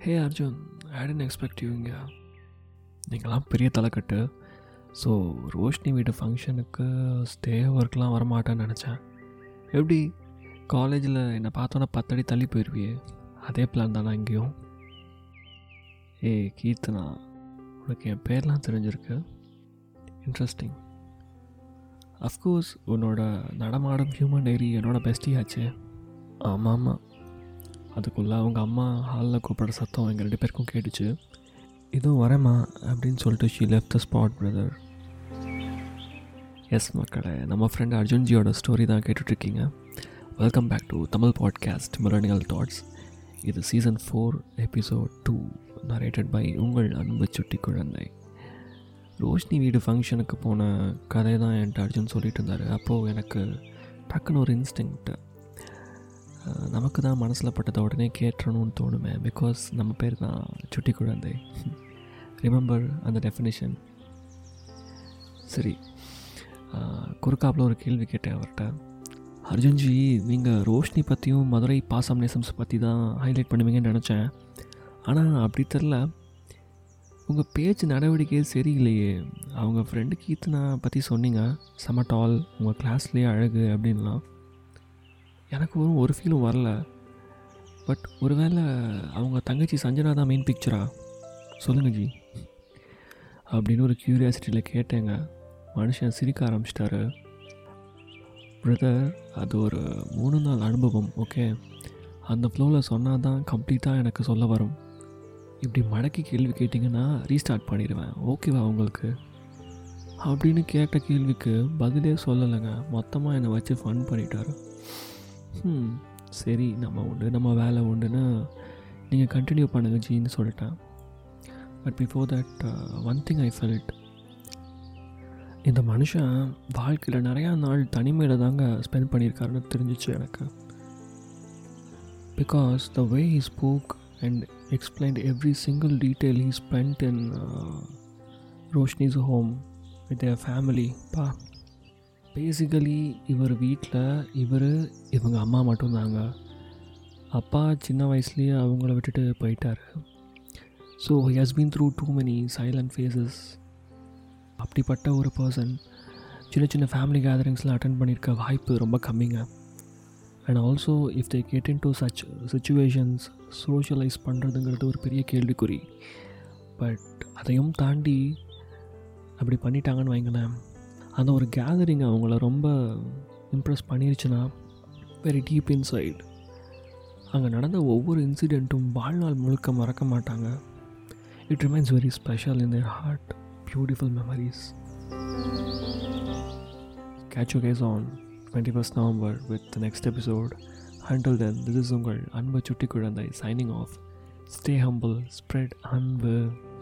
Hey Arjun I didn't expect you இங்கே நீங்களாம் பெரிய தலைக்கட்டு ஸோ ரோஷினி வீட்டு ஃபங்க்ஷனுக்கு ஸ்டே ஒர்க்லாம் வரமாட்டேன்னு நினச்சேன் எப்படி காலேஜில் என்னை பார்த்தோன்னே பத்தடி தள்ளி போயிடுவியே அதே பிளான் தானே இங்கேயும் ஏய் கீர்த்தனா உனக்கு என் பேர்லாம் தெரிஞ்சிருக்கு இன்ட்ரெஸ்டிங் அஃப்கோர்ஸ் உன்னோட நடமாடும் ஹியூமன் டைரி என்னோட பெஸ்டியாச்சு ஆமாம் ஆமாம் அதுக்குள்ளே அவங்க அம்மா ஹாலில் கூப்பிட்ற சத்தம் எங்கள் ரெண்டு பேருக்கும் கேட்டுச்சு இதுவும் வரேம்மா அப்படின்னு சொல்லிட்டு she left the spot brother yes மக்களே நம்ம ஃப்ரெண்ட் அர்ஜுன்ஜியோட ஸ்டோரி தான் கேட்டுட்ருக்கீங்க welcome back to Tamil podcast மிரணியல் தாட்ஸ் இது season four episode two narrated by உங்கள் அன்பு சுட்டி குழந்தை ரோஷினி வீடு ஃபங்க்ஷனுக்கு போன கதை தான் என்கிட்ட அர்ஜுன் சொல்லிட்டு இருந்தார் அப்போது எனக்கு டக்குன்னு ஒரு இன்ஸ்டிங்க்ட் நமக்கு தான் மனசில் பட்டதை உடனே கேட்டுறணும்னு தோணுமே பிகாஸ் நம்ம பேர் தான் சுட்டி குழந்தை ரிமெம்பர் அந்த டெஃபினிஷன் சரி குறுக்காப்பில் ஒரு கேள்வி கேட்டேன் அவர்கிட்ட அர்ஜுன்ஜி நீங்கள் ரோஷினி பற்றியும் மதுரை பாசம் நேசம்ஸ் பற்றி தான் ஹைலைட் பண்ணுவீங்கன்னு நினச்சேன் ஆனால் அப்படி தெரில உங்கள் பேச்சு நடவடிக்கையே சரியில்லையே அவங்க ஃப்ரெண்டு கீர்த்தனா பற்றி சொன்னீங்க செம டால் உங்கள் கிளாஸ்லேயே அழகு அப்படின்லாம் எனக்கு ஒரு ஒரு ஃபீலும் வரல பட் ஒருவேளை அவங்க தங்கச்சி சஞ்சனா தான் மெயின் பிக்சரா சொல்லுங்கள் ஜி அப்படின்னு ஒரு க்யூரியாசிட்டியில் கேட்டேங்க மனுஷன் சிரிக்க ஆரம்பிச்சிட்டாரு பிரதர் அது ஒரு மூணு நாள் அனுபவம் ஓகே அந்த ஃப்ளோவில் சொன்னால் தான் கம்ப்ளீட்டாக எனக்கு சொல்ல வரும் இப்படி மடக்கி கேள்வி கேட்டிங்கன்னா ரீஸ்டார்ட் பண்ணிடுவேன் ஓகேவா உங்களுக்கு அப்படின்னு கேட்ட கேள்விக்கு பதிலே சொல்லலைங்க மொத்தமாக என்னை வச்சு ஃபன் பண்ணிட்டாரு ம் சரி நம்ம உண்டு நம்ம வேலை உண்டுன்னு நீங்கள் கண்டினியூ பண்ணுங்க ஜின்னு சொல்லிட்டேன் but before that one thing I felt இந்த மனுஷன் வாழ்க்கையில் நிறையா நாள் தனிமையில் தாங்க ஸ்பெண்ட் பண்ணியிருக்காருன்னு தெரிஞ்சிச்சு எனக்கு because the way he spoke and explained every single detail he spend in Roshini's home with a family பா பேசிக்கலி இவர் வீட்டில் இவர் இவங்க அம்மா மட்டும்தாங்க அப்பா சின்ன வயசுலேயே அவங்கள விட்டுட்டு போயிட்டார் so he has been through too many silent phases அப்படிப்பட்ட ஒரு பர்சன் சின்ன சின்ன ஃபேமிலி கேதரிங்ஸ்லாம் அட்டன் பண்ணியிருக்க வாய்ப்பு ரொம்ப கம்மிங்க and also if they get in to such situations socialise பண்ணுறதுங்கிறது ஒரு பெரிய கேள்விக்குறி பட் அதையும் தாண்டி அப்படி பண்ணிட்டாங்கன்னு வைங்களேன் அந்த ஒரு கேதரிங் அவங்கள ரொம்ப இம்ப்ரெஸ் பண்ணிருச்சுன்னா வெரி டீப் இன்சைட் அங்கே நடந்த ஒவ்வொரு இன்சிடெண்ட்டும் வாழ்நாள் முழுக்க மறக்க மாட்டாங்க it remains very special in their heart beautiful memories Catch you guys on 21st November with the next episode. Until then, this is Ungal Anba Chutti Kurandai signing off. Stay humble, spread Anba.